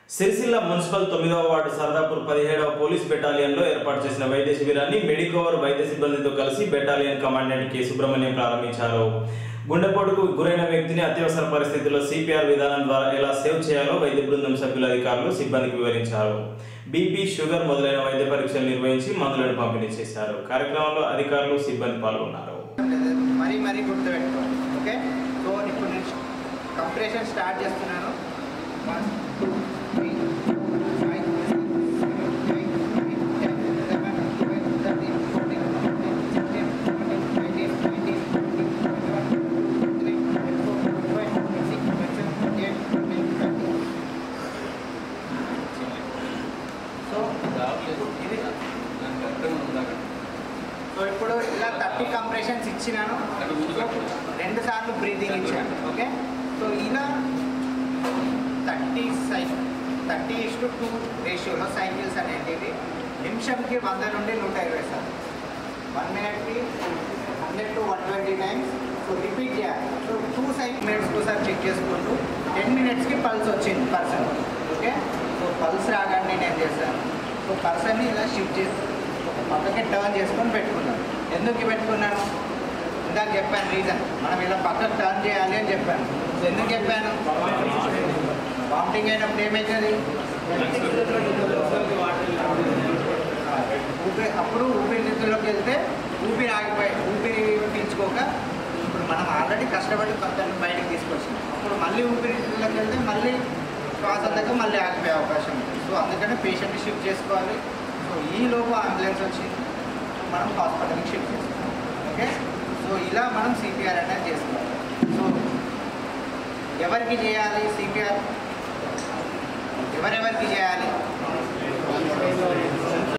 Sircilla municipal తొమ్మిదవ ward Saradapur పదిహేడవ police బెటాలియన్లో ఏర్పాటు చేసిన వైద్య శిబిరాన్ని మెడికోవర్ వైద్య సిబ్బందితో కలిసి బెటాలియన్ కమాండెంట్ కె సుబ్రహ్మణ్యం ప్రారంభించారు గుండెపోటుకు గురైన వ్యక్తిని అత్యవసర పరిస్థితుల్లో సిపిఆర్ విధానం ద్వారా ఎలా సేవ్ చేయాలో వైద్య బృందం సభ్యుల అధికారులు సిబ్బందికి వివరించారు బీపీ షుగర్ మొదలైన వైద్య పరీక్షలు నిర్వహించి మందులను పంపిణీ చేశారు కార్యక్రమంలో అధికారులు సిబ్బంది పాల్గొన్నారు మరీ మరీ గుర్తుపెట్టుకోండి ఓకే సో ఇప్పుడు నేను కంప్రెషన్ స్టార్ట్ చేస్తున్నాను one two three five six eight nine ten eleven twelve thirteen fourteen fifteen sixteen seventeen eighteen nineteen twenty twenty one two three twenty four twenty five twenty six twenty seven twenty eight twenty thirty so ఇది so ఇప్పుడు ఇలా thirty compressions ఇచ్చినాను రెండు సార్లు breathing ఇచ్చాను okay so ఇలా thirty సై thirty is to two రేషియోలో సైకిల్స్ అనేటివి నిమిషంకి వంద నుండి నూట ఇరవై సార్లు వన్ మినిట్కి hundred to one twenty times so repeat చేయాలి సో టూ సైడ్ మినిట్స్కి ఒకసారి చెక్ చేసుకుంటూ టెన్ మినిట్స్కి పల్స్ వచ్చింది పర్సన్ ఓకే సో పల్స్ రాగానే నేను ఏం చేస్తాను సో పర్సన్ని ఇలా షిఫ్ట్ చేసి ఒక పక్కకి టర్న్ చేసుకొని పెట్టుకున్నాను ఎందుకు పెట్టుకున్నాను ఇందాక చెప్పాను రీజన్ మనం ఇలా పక్కకు టర్న్ చేయాలి అని చెప్పాను సో ఎందుకు చెప్పాను వామిటింగ్ అయినప్పుడు ఏమవుతుంది ఊపిరి అప్పుడు ఊపిరితిత్తుల్లోకి వెళ్తే ఊపిరి ఆగిపోయి ఊపిరి పీల్చుకోక ఇప్పుడు మనం ఆల్రెడీ కష్టపడి దాన్ని బయటికి తీసుకొచ్చాం అప్పుడు మళ్ళీ ఊపిరితిత్తుల్లోకి వెళ్తే మళ్ళీ శ్వాస దగ్గర మళ్ళీ ఆగిపోయే అవకాశం ఉంది సో అందుకనే పేషెంట్ని షిఫ్ట్ చేసుకోవాలి సో ఈ లోపు అంబులెన్స్ వచ్చింది సో మనం హాస్పిటల్కి షిఫ్ట్ చేసుకోవాలి ఓకే సో ఇలా మనం సిపిఆర్ అనేది చేసుకోవాలి సో ఎవరికి చేయాలి సిపిఆర్ ఎవరెవరికి చేయాలి